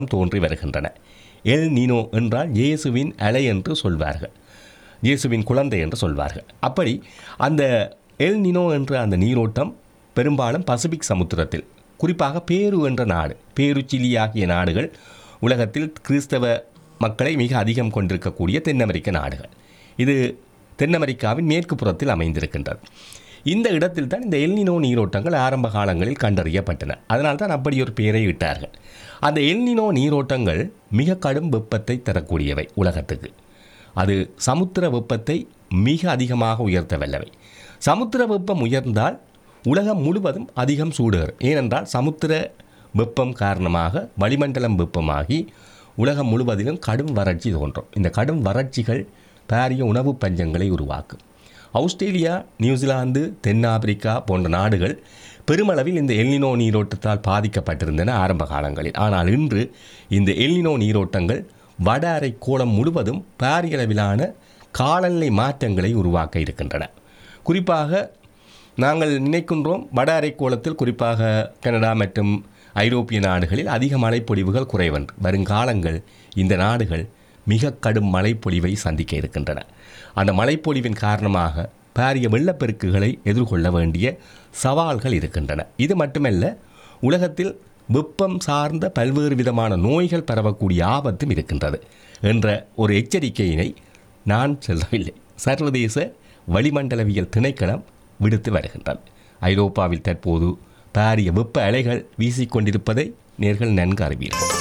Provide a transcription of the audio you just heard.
தோன்றி வருகின்றன L Niño என்றால் இயேசுவின் அலை என்று சொல்வார்கள் இயேசுவின் குழந்தை என்று சொல்வார்கள் அப்படி அந்த எல் நினோ என்ற அந்த நீரோட்டம் பெரும்பாலும் பசிபிக் சமுத்திரத்தில் குறிப்பாக பேரு என்ற நாடு பேரு சிலி ஆகிய நாடுகள் உலகத்தில் கிறிஸ்தவ மக்களை மிக அதிகம் கொண்டிருக்கக்கூடிய தென் அமெரிக்க நாடுகள் இது தென் அமெரிக்காவின் மேற்கு புறத்தில் அமைந்திருக்கின்றது இந்த இடத்தில் தான் இந்த எல்னினோ நீரோட்டங்கள் ஆரம்ப காலங்களில் கண்டறியப்பட்டன அதனால் தான் அப்படி ஒரு பெயரை இட்டார்கள் அந்த எல்னினோ நீரோட்டங்கள் மிக கடும் வெப்பத்தை தரக்கூடியவை உலகத்துக்கு அது சமுத்திர வெப்பத்தை மிக அதிகமாக உயர்த்த வல்லவை சமுத்திர வெப்பம் உயர்ந்தால் உலகம் முழுவதும் அதிகம் சூடுகிறது ஏனென்றால் சமுத்திர வெப்பம் காரணமாக வளிமண்டலம் வெப்பமாகி உலகம் முழுவதிலும் கடும் வறட்சி தோன்றும் இந்த கடும் வறட்சிகள் பாரிய உணவு பஞ்சங்களை உருவாக்கும் ஆஸ்திரேலியா நியூசிலாந்து தென்னாப்பிரிக்கா போன்ற நாடுகள் பெருமளவில் இந்த எல்னினோ நீரோட்டத்தால் பாதிக்கப்பட்டிருந்தன ஆரம்ப காலங்களில் ஆனால் இன்று இந்த எல்னினோ நீரோட்டங்கள் வட அரை கோளம் முழுவதும் பாரிய அளவிலான காலநிலை மாற்றங்களை உருவாக்க இருக்கின்றன குறிப்பாக நாங்கள் நினைக்கின்றோம் வட அரைக்கோளத்தில் குறிப்பாக கனடா மற்றும் ஐரோப்பிய நாடுகளில் அதிக மழைப்பொழிவுகள் குறைவன்று வருங்காலங்கள் இந்த நாடுகள் மிக கடும் மழைப்பொழிவை சந்திக்க இருக்கின்றன அந்த மழைப்பொழிவின் காரணமாக பாரிய வெள்ளப்பெருக்குகளை எதிர்கொள்ள வேண்டிய சவால்கள் இருக்கின்றன இது மட்டுமல்ல உலகத்தில் வெப்பம் சார்ந்த பல்வேறு விதமான நோய்கள் பரவக்கூடிய ஆபத்தும் இருக்கின்றது என்ற ஒரு எச்சரிக்கையினை நான் சொல்லவில்லை சர்வதேச வளிமண்டலவியல் திணைக்களம் விடுத்து வருகின்றது ஐரோப்பாவில் தற்போது பாரிய வெப்ப அலைகள் வீசிக்கொண்டிருப்பதை நேர்கள் நன்கு அறிவீர்கள்